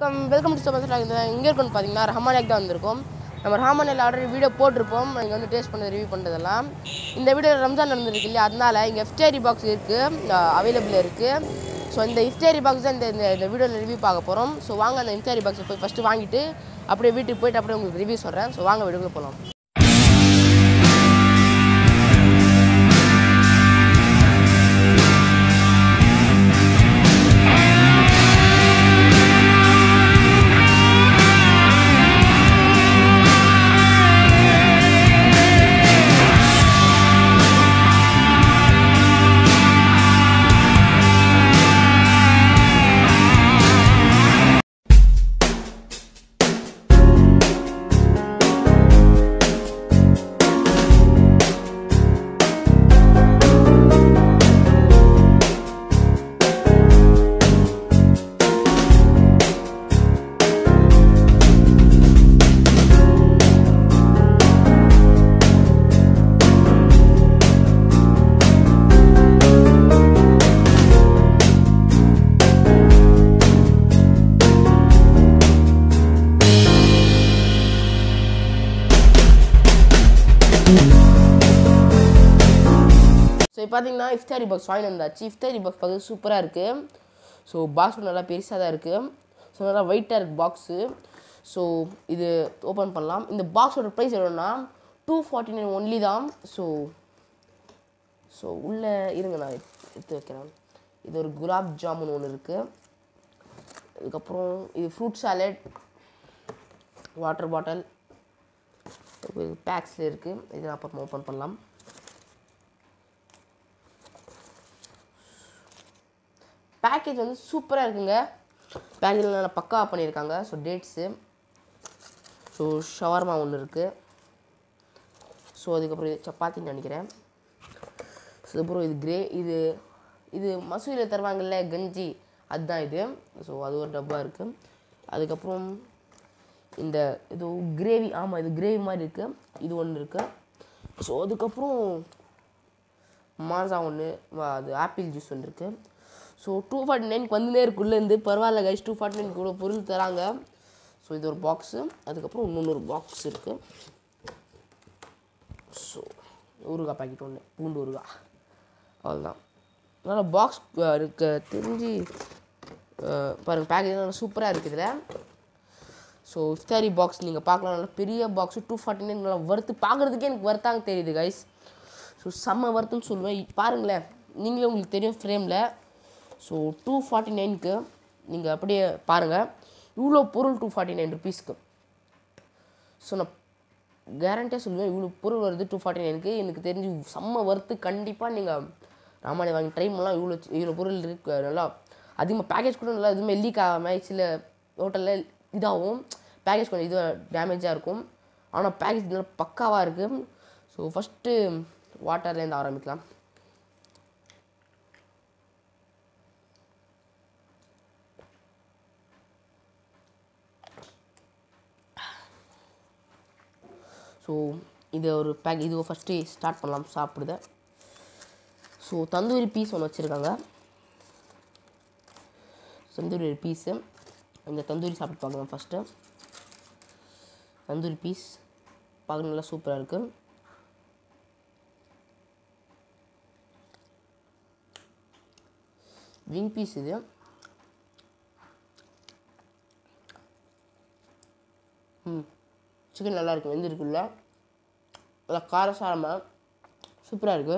வணக்கம் welcome to சபஸ் இந்த எங்கே இருக்குன்னு பார்த்தீங்கன்னா ரஹமானியாக்கு தான் வந்திருக்கோம் நம்ம ரஹமானியில் ஆல்ரெடி வீடியோ போட்டிருப்போம் இங்கே வந்து டேஸ்ட் பண்ணது ரிவ்யூ பண்ணுறதெல்லாம் இந்த வீடியோ ரம்ஜான் நடந்திருக்கு இல்லையா அதனால இங்கே இஃப்டேரி பாக்ஸ் இருக்குது அவைலபிள் இருக்குது ஸோ இந்த இஃப்டேரி பாக்ஸ் தான் இந்த இந்த- இந்த வீடியோவில் ரிவ்யூ பார்க்க போகிறோம் ஸோ வாங்க அந்த இஃப்டேரி பாக்ஸை போய் ஃபஸ்ட்டு வாங்கிட்டு அப்படியே வீட்டுக்கு போயிட்டு அப்படியே உங்களுக்கு ரிவ்யூ சொல்கிறேன் ஸோ வாங்க வீடியோக்குள்ள போகலாம் ஸோ இப்போ பார்த்தீங்கன்னா இஃப்தாரி பாக்ஸ் வாங்கி வந்தாச்சு இஃப்தாரி பாக்ஸ் பார்த்து சூப்பராக இருக்குது ஸோ பாக்ஸ் நல்லா பெருசாக தான் இருக்குது ஸோ நல்லா வெயிட்டாக இருக்குது பாக்ஸு ஸோ இது ஓப்பன் பண்ணலாம் இந்த பாக்ஸோட ப்ரைஸ் எவ்வளோன்னா டூ ஃபார்ட்டி நைன் ஒன்லி தான் ஸோ ஸோ உள்ளே இருங்க நான் எடுத்து வைக்கிறேன் இது ஒரு குலாப் ஜாமுன் ஒன்று இருக்குது அதுக்கப்புறம் இது ஃப்ரூட் சாலட் வாட்டர் பாட்டில் பேக்ஸில் இருக்குது இது அப்புறமா ஓப்பன் பண்ணலாம் பேக்கேஜ் வந்து சூப்பராக இருக்குங்க பேக்கேஜில் நல்லா பக்காவாக பண்ணியிருக்காங்க ஸோ டேட்ஸு ஸோ ஷவர்மா ஒன்று இருக்குது ஸோ அதுக்கப்புறம் இது சப்பாத்தின்னு நினைக்கிறேன் ஸோ அப்புறம் இது கிரே இது இது மசூரியில் தருவாங்கல்ல கஞ்சி அதுதான் இது ஸோ அது ஒரு டப்பா இருக்குது அதுக்கப்புறம் இந்த இது கிரேவி ஆமாம் இது கிரேவி மாதிரி இருக்குது இது ஒன்று இருக்குது ஸோ அதுக்கப்புறம் மாசா ஒன்று அது ஆப்பிள் ஜூஸ் ஒன்று இருக்குது ஸோ டூ ஃபார்ட்டி நைனுக்கு வந்துனே இருக்குள்ளேருந்து பரவாயில்ல கைஸ் டூ ஃபார்ட்டி நைனுக்கு இவ்வளோ பொருள் தராங்க ஸோ இது ஒரு பாக்ஸு அதுக்கப்புறம் இன்னொன்று பாக்ஸ் இருக்குது ஸோ ஊறுகாய் பாக்கெட் ஒன்று பூண்டு ஊறுகாய் அவ்வளோதான் நல்லா பாக்ஸ் எனக்கு தெரிஞ்சு அஹ், பாருங்க பேக்கேஜ் நல்லா சூப்பராக இருக்குது இதில் ஸோ இஃப்தாரி பாக்ஸ் நீங்கள் பார்க்கலாம் நல்லா பெரிய பாக்ஸு டூ ஃபார்ட்டி நைன் நல்லா வறுத்து பார்க்குறதுக்கே எனக்கு வறுத்தாங்க தெரியுது கைஸ் ஸோ செம்ம வறுத்துன்னு சொல்லுவேன் இ- பாருங்களேன் நீங்களே உங்களுக்கு தெரியும் ஃப்ரேமில் ஸோ டூ ஃபார்ட்டி நைனுக்கு நீங்கள் அப்படியே பாருங்கள் இவ்வளோ பொருள் டூ ஃபார்ட்டி நைன் ருபீஸ்க்கு ஸோ நான் கேரண்டியாக சொல்லுவேன் இவ்வளோ பொருள் வருது டூ ஃபார்ட்டி நைனுக்கு எனக்கு தெரிஞ்சு செம்ம வறுத்து கண்டிப்பாக நீங்கள் ராமாயணம் வாங்கி ட்ரை பண்ணலாம் இவ்வளோ இவ்வளோ பொருள் இருக்கு நல்லா அதிகமாக பேக்கேஜ் கூட நல்லா எதுவுமே லீக் ஆகாமல் சில ஹோட்டலில் இதாகும் பேக்கேஜ் கொஞ்சம் இது டேமேஜாக இருக்கும் ஆனால் பேக்கேஜ் நல்லா பக்காவாக இருக்குது ஸோ ஃபஸ்ட்டு வாட்டர்லேருந்து ஆரம்பிக்கலாம் ஸோ இது ஒரு பேக் இது ஃபஸ்ட்டு ஸ்டார்ட் பண்ணலாம் சாப்பிடுத ஸோ தந்தூரி பீஸ் ஒன்று வச்சுருக்காங்க தந்தூரி பீஸு இந்த தந்தூரி சாப்பிட்டு பார்க்கலாம் ஃபஸ்ட்டு தந்தூரி பீஸ் பார்க்க நல்லா சூப்பராக இருக்குது விங் பீஸ் இது ம் சிக்கன் நல்லா இருக்கு வெந்திருக்குல்ல நல்லா காரசாரமாக சூப்பராக இருக்கு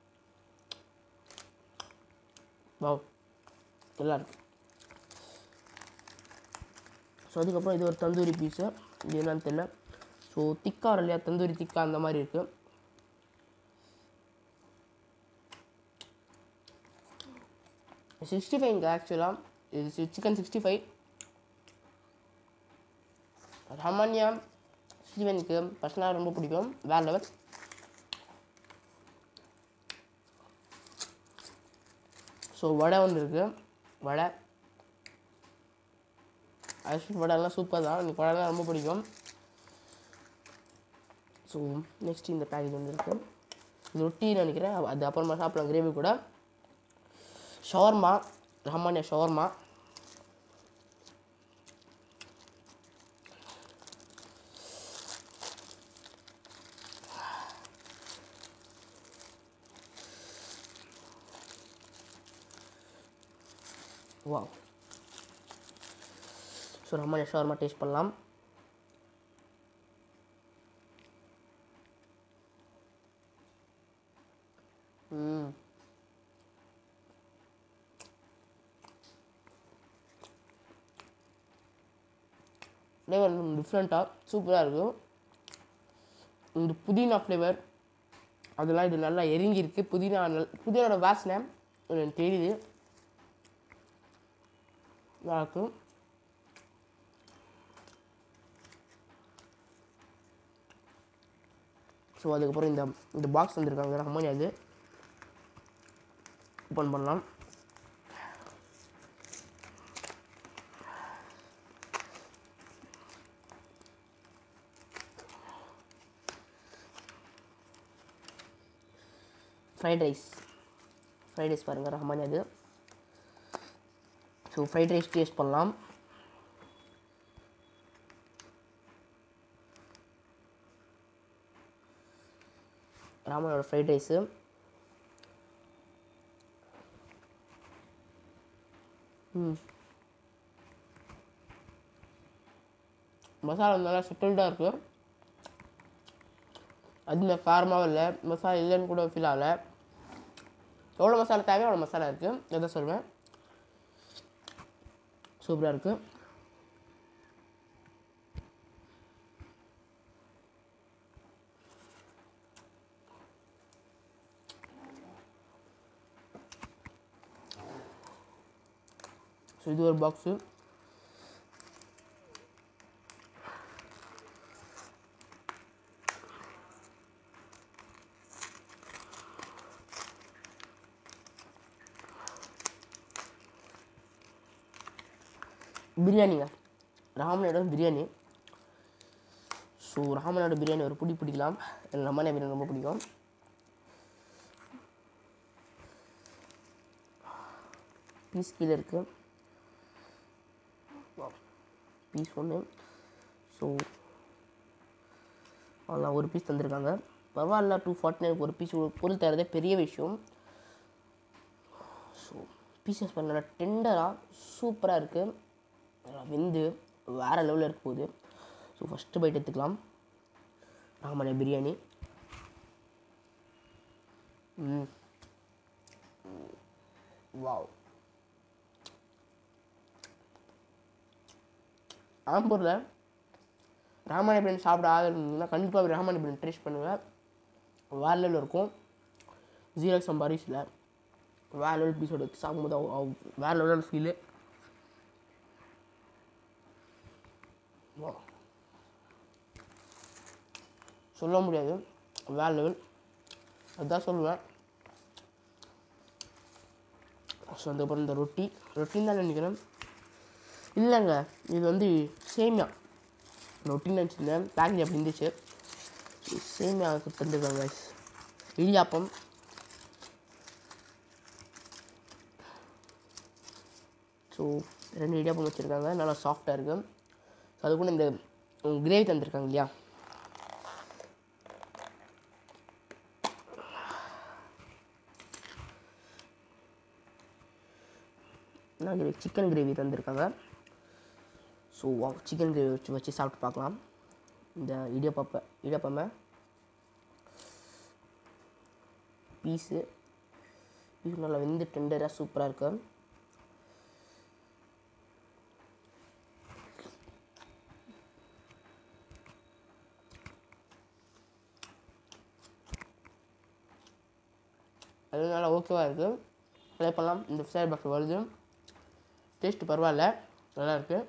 வாவ் நல்லா இருக்கு ஸோ அதுக்கப்புறம் இது ஒரு தந்தூரி பீஸு இது என்னன்னு தெரியல ஸோ திக்கா வரும் இல்லையா தந்தூரி திக்கா அந்த மாதிரி இருக்குது சிக்ஸ்டி ஃபைவ்ங்க ஆக்சுவலாக இது சிக்கன் சிக்ஸ்டி ஃபைவ் ரமன்யா ஸ்டீவனுக்கு பர்சனலாக ரொம்ப பிடிக்கும் வேற லெவல் ஸோ வடை ஒன்று இருக்குது வடை ஆக்சுவலி வடைலாம் சூப்பர் தான் எனக்கு வடைலாம் ரொம்ப பிடிக்கும் ஸோ நெக்ஸ்ட் இந்த பேக்கேஜ் வந்து இருக்கு இது ரொட்டின்னு நினைக்கிறேன் அது அப்புறமா சாப்பிடலாம் கிரேவி கூட ஷவர்மா ரஹ்மானியா ஷவர்மா வா ஸோ நம்ம ஷவர்மா டேஸ்ட் பண்ணலாம் ம் ஃப்ளேவர் டிஃப்ரெண்ட்டாக சூப்பராக இருக்கும் இந்த புதினா ஃப்ளேவர் அதெல்லாம் இது நல்லா எரிஞ்சிருக்கு புதினா நல் புதினாவோட வாசனை எனக்கு தெரியுது நல்லா இருக்கும் ஸோ அதுக்கப்புறம் இந்த இந்த பாக்ஸ் வந்திருக்காங்க ரஹ்மானி அது ஓப்பன் பண்ணலாம் ஃப்ரைட் ரைஸ் ஃப்ரைட் ரைஸ் பாருங்கள் ரஹ்மானி அது ஸோ ஃப்ரைட் ரைஸ் டேஸ்ட் பண்ணலாம் ராமனோட ஃப்ரைட் ரைஸு ம் மசாலா நல்லா செட்டில்டாக இருக்குது அதுமே காரமாகவும் இல்லை மசாலா இல்லைன்னு கூட ஃபீல் ஆகலை எவ்வளோ மசாலா தேவையோ அவ்வளோ மசாலா இருக்குது எதை சொல்வேன் சூப்பராக இருக்குது ஸோ இது ஒரு பாக்ஸு பிரியாணிங்க ராமனோட பிரியாணி ஸோ ராமனோட பிரியாணி ஒரு பிடி பிடிக்கலாம் எனக்கு ரமணா பிரியாணி ரொம்ப பிடிக்கும் பீஸ் கீழே இருக்குது பீஸ் ஒன்று ஸோ அவ்வளோ ஒரு பீஸ் தந்திருக்காங்க பரவாயில்ல டூ ஃபார்ட்டி நைன் ஒரு பீஸ் பொருள் தரதே பெரிய விஷயம் ஸோ பீசஸ் பண்ண டெண்டராக சூப்பராக இருக்குது வெந்து வேறு லெவலில் இருக்க போகுது ஸோ ஃபஸ்ட்டு பைட் எடுத்துக்கலாம் ராமனை பிரியாணி ம் வாவ் ஆம்பூரில் ராமாயண பிரியாணி சாப்பிட ஆதரவுனா கண்டிப்பாக ராமாயண பிரியாணி டேஸ்ட் பண்ணுவேன் வேறு லெவலில் இருக்கும் ஜீரக சம்பா ரைஸில் வேறு லெவல் பீஸோட எடுத்து சாப்பிடும்போது அவ்- அவ் வேறு லெவலில் ஃபீலு சொல்ல முடியாது வேறு லெவல் அதுதான் சொல்லுவேன் ஸோ அதுக்கப்புறம் இந்த ரொட்டி ரொட்டின்னு தான் நினைக்கிறேன் இல்லைங்க இது வந்து சேமியா ரொட்டின்னு நினச்சிருந்தேன் பேக்கிங் அப்படி இருந்துச்சு சேமியா தந்துருக்காங்க இடியாப்பம் ஸோ ரெண்டு இடியாப்பம் வச்சுருக்காங்க நல்லா சாஃப்டாக இருக்குது ஸோ அது கூட இந்த கிரேவி தந்திருக்காங்க இல்லையா நான் சிக்கன் கிரேவி தந்திருக்காங்க ஸோ சிக்கன் கிரேவி வச்சு வச்சு சாப்பிட்டு பார்க்கலாம் இந்த இடியப்பப்ப இடியப்பமை பீஸு பீஸ் நல்லா வெந்து டெண்டராக சூப்பராக இருக்கு அது நல்லா ஓகேவாக இருக்குது ட்ரை பண்ணலாம் இந்த ஃப்ரைட் பாக்ஸ் வருது டேஸ்ட் பரவாயில்ல நல்லா இருக்குது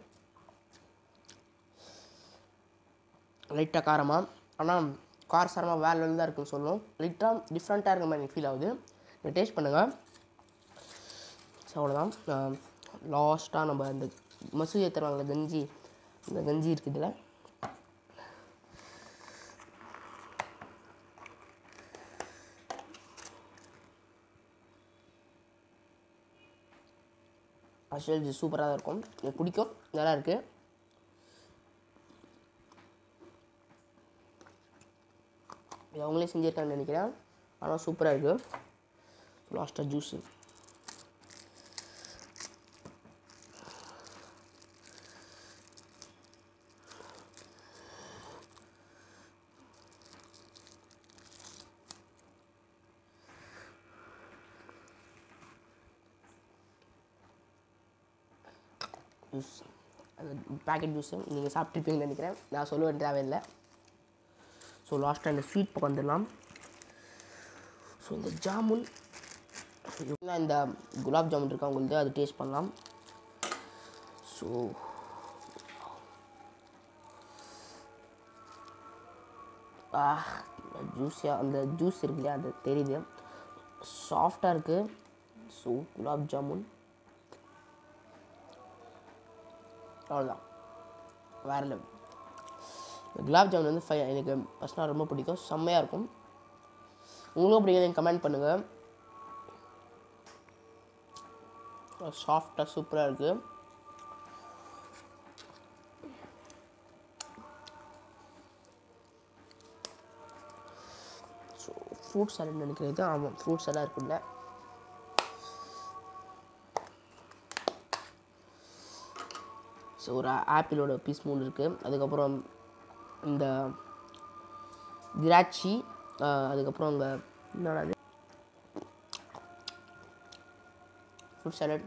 லைட்டாக காரமாக ஆனால் காரசாரமாக வேறு லெவலில் தான் இருக்குன்னு சொல்லும் லைட்டாக டிஃப்ரெண்ட்டாக இருக்க மாதிரி ஃபீல் ஆகுது நீங்கள் டேஸ்ட் பண்ணுங்கள் ஸோ அவ்வளோதான் லாஸ்ட்டாக நம்ம இந்த மசூதியை தருவாங்க கஞ்சி இந்த கஞ்சி இருக்குது இதில் ஆக்சுவலி இது சூப்பராக தான் இருக்கும் எனக்கு பிடிக்கும் நல்லா இருக்குது இது அவங்களே செஞ்சுருக்காங்கன்னு நினைக்கிறேன் ஆனால் சூப்பராக இருக்குது லாஸ்ட்டாக ஜூஸு ஜூஸ் அந்த பேக்கெட் ஜூஸு நீங்கள் சாப்பிட்ருப்பீங்கன்னு நினைக்கிறேன் நான் சொல்ல வேண்டிய தேவையில்லை ஸோ லாஸ்ட்டாக இந்த ஸ்வீட் பக்கம் வந்துடலாம் ஸோ இந்த ஜாமுன் நான் இந்த குலாப் ஜாமுன் இருக்கா உங்களுக்கு அது டேஸ்ட் பண்ணலாம் ஸோ ஜூஸியாக அந்த ஜூஸ் இருக்கு இல்லையா அது தெரியுது சாஃப்டாக இருக்குது ஸோ குலாப் ஜாமுன் அவ்வளோதான் வேறு லெவல் இந்த குலாப் ஜாமுன் வந்து ஃபை எனக்கு பர்சனலாக ரொம்ப பிடிக்கும் செம்மையாக இருக்கும் உங்களுக்கும் பிடிக்கும் நீங்கள் கமெண்ட் பண்ணுங்கள் சாஃப்டாக சூப்பராக இருக்குது ஸோ ஃப்ரூட் சாலட் நினைக்கிறது ஆமாம் ஃப்ரூட்ஸ் எல்லாம் இருக்குல்ல ஸோ ஒரு ஆப்பிளோட பீஸ் மூணு இருக்குது அதுக்கப்புறம் இந்த திராட்சை ஆஹ், அதுக்கப்புறம் அங்கே என்னடா அது ஃப்ரூட் சாலட்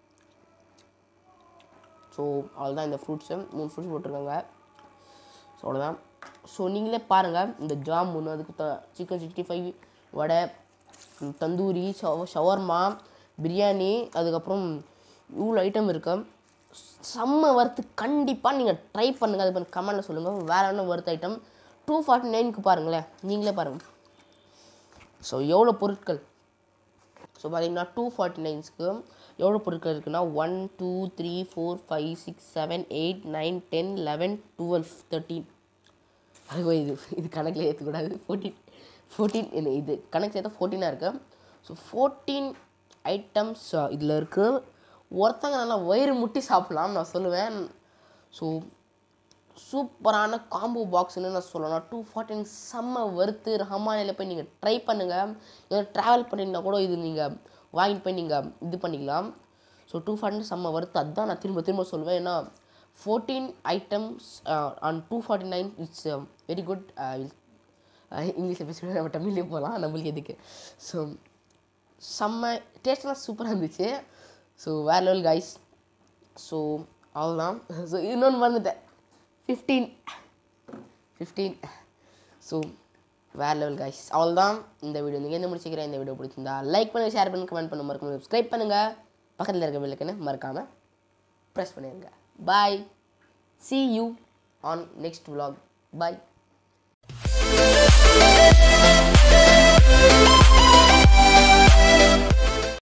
ஸோ அவ்வளோதான் இந்த ஃப்ரூட்ஸு மூணு ஃப்ரூட்ஸ் போட்டிருக்காங்க ஸோ அவ்வளோதான் ஸோ நீங்களே பாருங்கள் இந்த ஜாமுன் அதுக்கு the chicken sixty five vada ம், தந்தூரி ஷவ ஷவர்மா பிரியாணி அதுக்கப்புறம் இவ்வளோ ஐட்டம் இருக்கு செம்ம வறுத்து கண்டிப்பாக நீங்கள் ட்ரை பண்ணுங்கள் அது பண்ணி கமெண்டில் சொல்லுங்கள் வேற என்ன வறுத்த ஐட்டம் டூ ஃபார்ட்டி நைனுக்கு பாருங்களேன் நீங்களே பாருங்கள் ஸோ எவ்வளோ பொருட்கள் ஸோ பார்த்தீங்கன்னா டூ ஃபார்ட்டி நைன்ஸ்க்கு எவ்வளோ பொருட்கள் இருக்குன்னா one two three four five six seven eight nine ten eleven twelve thirteen அது இது இது கணக்கில் ஏற்றக்கூடாது ஃபோர்டீன் ஃபோர்டீன் இது கணக்கு சேர்த்தா ஃபோர்டீனாக இருக்குது ஸோ ஃபோர்டீன் ஐட்டம்ஸ் இதில் இருக்குது ஒருத்தங்க நல்லா வயிறு முட்டி சாப்பிட்லாம் நான் சொல்லுவேன் ஸோ சூப்பரான காம்போ பாக்ஸ்னு நான் சொல்லலாம் டூ ஃபார்ட்டின் செம்ம வறுத்து ரஹமானியில் போய் நீங்கள் ட்ரை பண்ணுங்கள் ஏதோ ட்ராவல் பண்ணிங்கன்னா கூட இது நீங்கள் வாங்கிட்டு போய் நீங்கள் இது பண்ணிக்கலாம் ஸோ டூ ஃபார்ட்டி செம்ம வறுத்து அதுதான் நான் திரும்ப திரும்ப சொல்லுவேன் ஏன்னா fourteen items on two forty nine it's very good இங்கிலீஷில் பேசுகிறேன் நம்ம தமிழ்லேயே போகலாம் நம்மளுக்கு எதுக்கு ஸோ செம்ம டேஸ்ட்லாம் சூப்பராக இருந்துச்சு ஸோ வேறு லெவல் கைஸ் ஸோ அவ்வளோதான் ஸோ இன்னொன்று மறந்துட்டேன் ஃபிஃப்டீன் ஃபிஃப்டீன் ஸோ வேறு லெவல் கைஸ் அவ்வளோதான் இந்த வீடியோ நீங்கள் எந்த முடிச்சுக்கிறேன் இந்த வீடியோ பிடிச்சிருந்தா லைக் பண்ணுங்கள் ஷேர் பண்ணுங்கள் கமெண்ட் பண்ண மறக்காம சப்ஸ்கிரைப் பண்ணுங்கள் பக்கத்தில் இருக்க விளக்குன்னு மறக்காமல் ப்ரெஸ் பண்ணிடுங்க பாய் see you on next vlog bye